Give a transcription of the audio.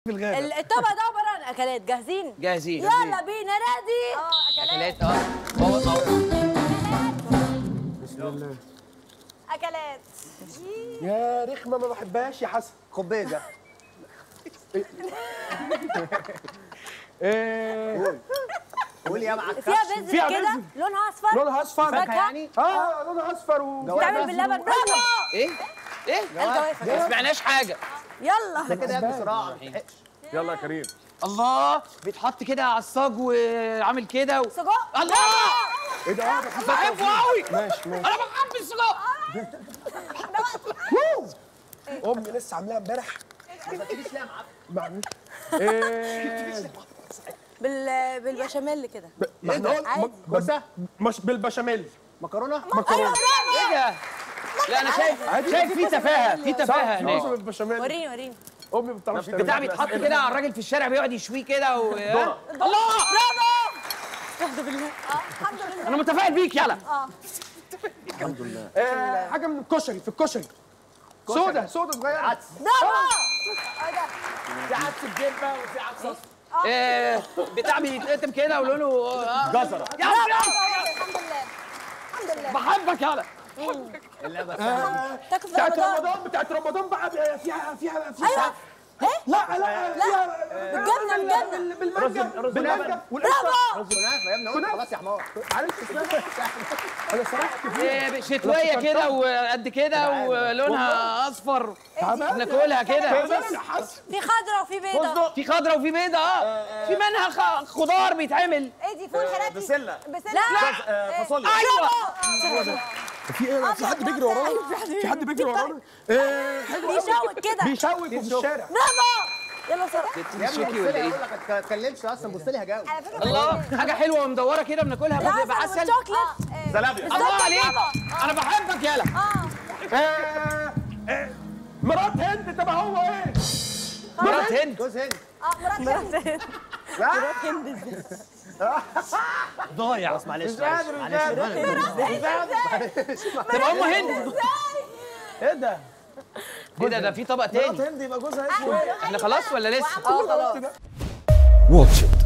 في الغابه ال- الطبق ده عباره عن اكلات جاهزين جاهزين يلا بينا نادي اه اكلات اه هو اه بسم الله اكلات يا رخمه ما بحبهاش يا حسن خبيه ده إيه قول يا معك فيها بذر فيها كده بذر. لونها اصفر لونها اصفر فاكهة يعني؟ اه لونها اصفر و بتعمل باللبن برافو ايه ايه الجوافه ما سمعناش حاجه يلا كده يا بسرعه ما تلحقش. يلا يا كريم الله بيتحط كده على الصاج وعامل كده و... سجق الله ايه ده اه بحب بحبه قوي ماشي ماشي انا بحب السجق امي لسه عاملاها امبارح معلش ايه بال بالبشاميل كده ما احنا قلنا عادي. كوسه مش بالبشاميل مكرونه مكرونه ايه ده لا انا شايف شايف في تفاهه في تفاهه كوسه هناك بالبشاميل وريني وريني امي ما بتعرفش تعمل بتاع بيتحط كده على الراجل في الشارع بيقعد يشويه كده و... الله برافو الحمد لله اه الحمد لله انا متفائل بيك يلا اه آه، حاجه من الكشري في الكشري سودا سودا صغيره عدس برافو اه ده في عدس بجبه وفي عدس اصفر آه، بتاع بيتقطم كده ولونه آه، جزره يا برافو يا- الحمد لله الحمد لله بحبك يلا تاكل في بتاعت رمضان رمضان بتاعت رمضان بقى بقى فيها فيها فيها ايوه ايه لا لا فيها بالجبنه بالجبنه بالمانجا رز بالمانجا والقشطه برافو كنافه يا ابني قلت خلاص يا حمار معلش اسمها انا سرحت فيها آه، شتويه كده وقد كده ولونها اصفر ناكلها كده بس يا حسن في خضره وفي بيضه في خضره وفي بيضه اه في منها خ- خضار بيتعمل ايه دي فول حراتي بسله بسله لا. فاصوليا ايوه في ايه في حد بيجري ورانا في حد بيجري ورانا ايه حلو قوي. بيشوك كده بيشوك في الشارع برافو يلا سرعه يا ابني شوكي بص ولا لي ايه اقول لك ما تتكلمش اصلا بص لي هجاوب على فكره الله حاجه حلوه ومدوره كده بناكلها بقى بعسل شوكليت زلابيا الله عليك انا بحبك يلا اه آه، آه، مرات هند طب هو ايه مرات هند جوز هند اه مرات ضايع بس معلش مش قادر مش قادر تبقى ام هند ايه ده ايه ده ده في طبق تاني هند يبقى جوزها اسمه ايه احنا خلاص ولا لسه اه خلاص واتش إت